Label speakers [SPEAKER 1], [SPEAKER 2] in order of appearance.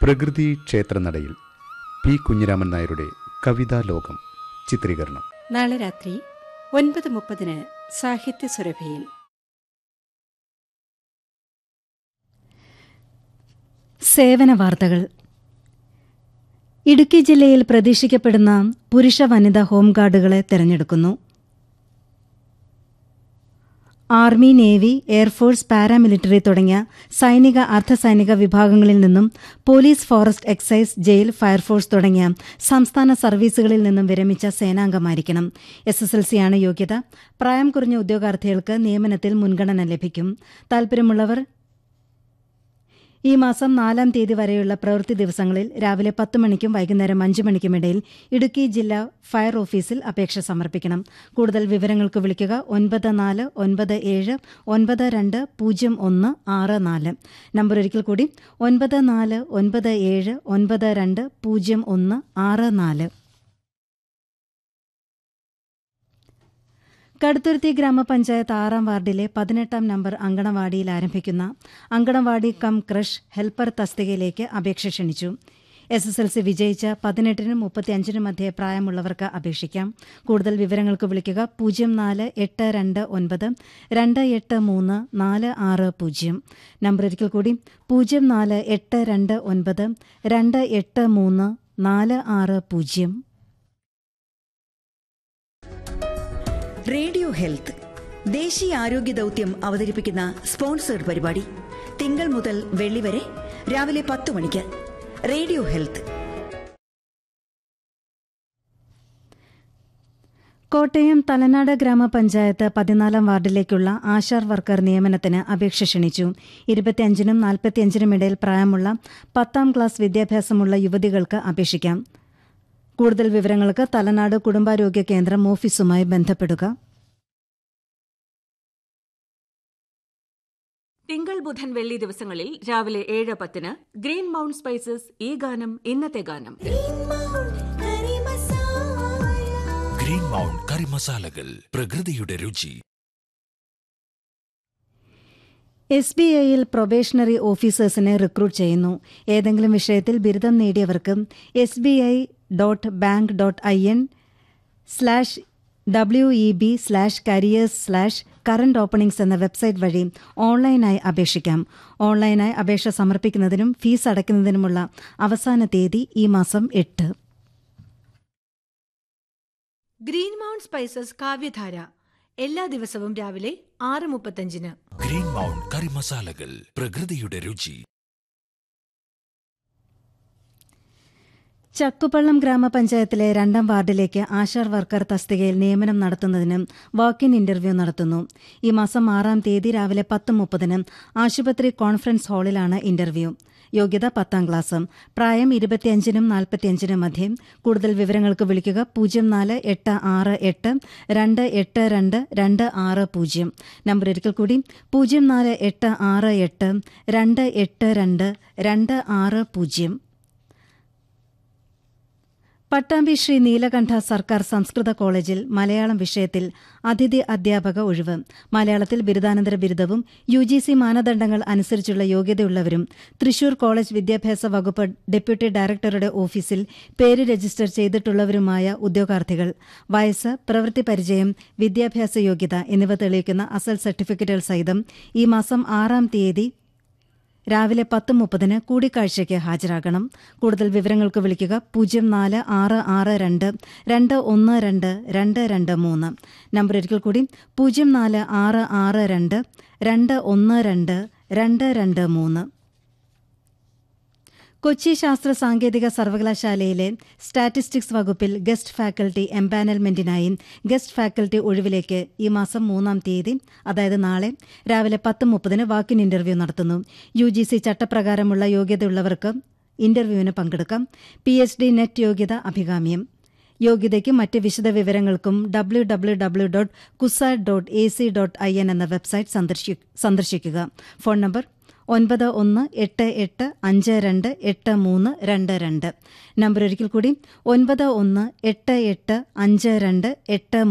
[SPEAKER 1] പ്രകൃതി ക്ഷേത്രനടയിൽ പി കുഞ്ഞിരാമൻ നായരുടെ കവിതാ ലോകം ചിത്രീകരണം
[SPEAKER 2] നാളെ രാത്രി ഒൻപത് മുപ്പതിന് സാഹിത്യ സുരഭിയിൽ
[SPEAKER 3] സേവന വാർത്തകൾ ഇടുക്കി ജില്ലയിൽ പ്രതീക്ഷിക്കപ്പെടുന്ന പുരുഷ വനിതാ ഹോംഗാർഡുകളെ തെരഞ്ഞെടുക്കുന്നു ആർമി നേവി എയർഫോഴ്സ് പാരാമിലിറ്ററി തുടങ്ങിയ സൈനിക അർദ്ധസൈനിക വിഭാഗങ്ങളിൽ നിന്നും police forest excise jail fire force തുടങ്ങിയ സംസ്ഥാന സർവീസുകളിൽ നിന്നും വിരമിച്ച സേനാംഗമായിരിക്കണം എസ് എസ് എൽ സിയാണ് യോഗ്യത പ്രായം കുറഞ്ഞ ഉദ്യോഗാർത്ഥികൾക്ക് നിയമനത്തിൽ മുൻഗണന ലഭിക്കും താൽപര്യമുള്ളവർ ഈ മാസം നാലാം തീയതി വരെയുള്ള പ്രവൃത്തി ദിവസങ്ങളിൽ രാവിലെ പത്ത് മണിക്കും വൈകുന്നേരം അഞ്ച് മണിക്കും ഇടയിൽ ഇടുക്കി ജില്ലാ ഫയർ ഓഫീസിൽ അപേക്ഷ സമർപ്പിക്കണം കൂടുതൽ വിവരങ്ങൾക്ക് വിളിക്കുക ഒൻപത് നാല് ഒൻപത് ഏഴ് ഒൻപത് രണ്ട് പൂജ്യം ഒന്ന് ആറ് നാല് നമ്പർ ഒരിക്കൽ കൂടി ഒൻപത് നാല് ഒൻപത് ഏഴ് ഒൻപത് രണ്ട് പൂജ്യം ഒന്ന് ആറ് നാല് കടുത്തുരുത്തി ഗ്രാമപഞ്ചായത്ത് ആറാം വാർഡിലെ പതിനെട്ടാം നമ്പർ അങ്കണവാടിയിൽ ആരംഭിക്കുന്ന അങ്കണവാടി കം ക്രഷ് ഹെൽപ്പർ തസ്തികയിലേക്ക് അപേക്ഷ ക്ഷണിച്ചു എസ് എസ് എൽ സി വിജയിച്ച പതിനെട്ടിനും മുപ്പത്തിയഞ്ചിനും മധ്യേ പ്രായമുള്ളവർക്ക് അപേക്ഷിക്കാം കൂടുതൽ വിവരങ്ങൾക്ക് വിളിക്കുക പൂജ്യം നാല് എട്ട് രണ്ട് ഒൻപത് രണ്ട് എട്ട് മൂന്ന് നാല് ആറ് പൂജ്യം നമ്പർ ഒരിക്കൽ കൂടി പൂജ്യം നാല് എട്ട് രണ്ട് ഒൻപത് രണ്ട് എട്ട് മൂന്ന് നാല് ആറ് പൂജ്യം
[SPEAKER 4] റേഡിയോ ഹെൽത്ത് ദേശീയ ആരോഗ്യ ദൗത്യം അവതരിപ്പിക്കുന്ന സ്പോൺസേഡ് പരിപാടി തിങ്കൾ മുതൽ വെള്ളി വരെ രാവിലെ പത്ത് മണിക്ക് റേഡിയോ ഹെൽത്ത്
[SPEAKER 3] കോട്ടയം തലനാട് ഗ്രാമപഞ്ചായത്ത് പതിനാലാം വാർഡിലേക്കുള്ള ആശാർ വർക്കർ നിയമനത്തിന് അപേക്ഷ ക്ഷണിച്ചു ഇരുപത്തിയഞ്ചിനും നാൽപ്പത്തിയഞ്ചിനും ഇടയിൽ പ്രായമുള്ള പത്താം ക്ലാസ് വിദ്യാഭ്യാസമുള്ള യുവതികൾക്ക് അപേക്ഷിക്കാം കൂടുതൽ വിവരങ്ങൾക്ക് തലനാട് കുടുംബാരോഗ്യ കേന്ദ്രം ഓഫീസുമായി ബന്ധപ്പെടുക
[SPEAKER 5] തിങ്കൾ ബുധൻ വെള്ളി ദിവസങ്ങളിൽ രാവിലെ ഏഴ് പത്തിന് ഗ്രീൻ മൗണ്ട് സ്പൈസസ് ഈ ഗാനം ഇന്നത്തെ ഗാനം
[SPEAKER 6] ഗ്രീൻ മൗണ്ട് കറി മസാലകൾ പ്രകൃതിയുടെ രുചി
[SPEAKER 3] എസ് ബി ഐയിൽ പ്രൊബേഷണറി ഓഫീസേഴ്സിനെ റിക്രൂട്ട് ചെയ്യുന്നു ഏതെങ്കിലും വിഷയത്തിൽ ബിരുദം നേടിയവർക്ക് S B I dot bank dot I N slash W E B slash careers slash current openings എന്ന വെബ്സൈറ്റ് വഴി ഓൺലൈനായി അപേക്ഷിക്കാം ഓൺലൈനായി അപേക്ഷ സമർപ്പിക്കുന്നതിനും ഫീസ് അടയ്ക്കുന്നതിനുമുള്ള അവസാന തീയതി ഈ മാസം എട്ട്
[SPEAKER 7] ഗ്രീൻ മൗണ്ട് സ്പൈസസ് കാവ്യധാര എല്ലാ ദിവസവും രാവിലെ ആറ് മുപ്പത്തഞ്ചിന്
[SPEAKER 6] ഗ്രീൻ മൗണ്ട് കറി മസാലകൾ പ്രകൃതിയുടെ രുചി
[SPEAKER 3] ചക്കുപള്ളം ഗ്രാമപഞ്ചായത്തിലെ രണ്ടാം വാർഡിലേക്ക് ആശാർ വർക്കർ തസ്തികയിൽ നിയമനം നടത്തുന്നതിന് വാക്കിൻ ഇന്റർവ്യൂ നടത്തുന്നു ഈ മാസം ആറാം തീയതി രാവിലെ പത്ത് മുപ്പതിന് ആശുപത്രി കോൺഫറൻസ് ഹാളിലാണ് ഇന്റർവ്യൂ യോഗ്യത പത്താം ക്ലാസ് പ്രായം ഇരുപത്തിയഞ്ചിനും നാൽപ്പത്തിയഞ്ചിനും മധ്യേ കൂടുതൽ വിവരങ്ങൾക്ക് വിളിക്കുക പൂജ്യം നാല് എട്ട് ആറ് എട്ട് രണ്ട് എട്ട് രണ്ട് രണ്ട് ആറ് പൂജ്യം നമ്പർ ഒരിക്കൽ കൂടി പൂജ്യം നാല് എട്ട് ആറ് എട്ട് രണ്ട് എട്ട് രണ്ട് രണ്ട് ആറ് പൂജ്യം പട്ടാമ്പി ശ്രീ നീലകണ്ഠ സർക്കാർ സംസ്കൃത കോളേജിൽ മലയാളം വിഷയത്തിൽ അതിഥി അധ്യാപക ഒഴിവ് മലയാളത്തിൽ ബിരുദാനന്തര ബിരുദവും യു ജി സി മാനദണ്ഡങ്ങൾ അനുസരിച്ചുള്ള യോഗ്യതയുള്ളവരും തൃശൂർ കോളേജ് വിദ്യാഭ്യാസ വകുപ്പ് ഡെപ്യൂട്ടി ഡയറക്ടറുടെ ഓഫീസിൽ പേര് രജിസ്റ്റർ ചെയ്തിട്ടുള്ളവരുമായ ഉദ്യോഗാർത്ഥികൾ വയസ്സ് പ്രവൃത്തി പരിചയം വിദ്യാഭ്യാസ യോഗ്യത എന്നിവ തെളിയിക്കുന്ന അസൽ സർട്ടിഫിക്കറ്റുകൾ സഹിതം ഈ മാസം ആറാം തീയതി രാവിലെ പത്ത് മുപ്പതിന് കൂടിക്കാഴ്ചയ്ക്ക് ഹാജരാകണം കൂടുതൽ വിവരങ്ങൾക്ക് വിളിക്കുക പൂജ്യം നാല് ആറ് ആറ് രണ്ട് രണ്ട് ഒന്ന് രണ്ട് രണ്ട് രണ്ട് മൂന്ന് നമ്പർ ഒരിക്കൽ കൂടി പൂജ്യം നാല് ആറ് ആറ് രണ്ട് രണ്ട് ഒന്ന് രണ്ട് രണ്ട് രണ്ട് മൂന്ന് കൊച്ചി ശാസ്ത്ര സാങ്കേതിക സർവകലാശാലയിലെ സ്റ്റാറ്റിസ്റ്റിക്സ് വകുപ്പിൽ ഗസ്റ്റ് ഫാക്കൽറ്റി എംപാനൽമെന്റിനായി ഗസ്റ്റ് ഫാക്കൽറ്റി ഒഴിവിലേക്ക് ഈ മാസം മൂന്നാം തീയതി അതായത് നാളെ രാവിലെ പത്ത് മുപ്പതിന് വാക്കിൻ ഇന്റർവ്യൂ നടത്തുന്നു യു ജി സി ചട്ടപ്രകാരമുള്ള യോഗ്യതയുള്ളവർക്ക് ഇന്റർവ്യൂവിന് പങ്കെടുക്കാം പി എച്ച് ഡി നെറ്റ് യോഗ്യത അഭികാമ്യം യോഗ്യതയ്ക്കും മറ്റ് വിശദ വിവരങ്ങൾക്കും W W W dot cusa dot A C dot I N എന്ന വെബ്സൈറ്റ് സന്ദർശിക്കുക ഫോൺ നമ്പർ ഒൻപത് ഒന്ന് എട്ട് എട്ട് അഞ്ച് രണ്ട് എട്ട് മൂന്ന് രണ്ട് രണ്ട് നമ്പർ ഒരിക്കൽ കൂടി ഒൻപത് ഒന്ന് എട്ട് എട്ട് അഞ്ച് രണ്ട് എട്ട്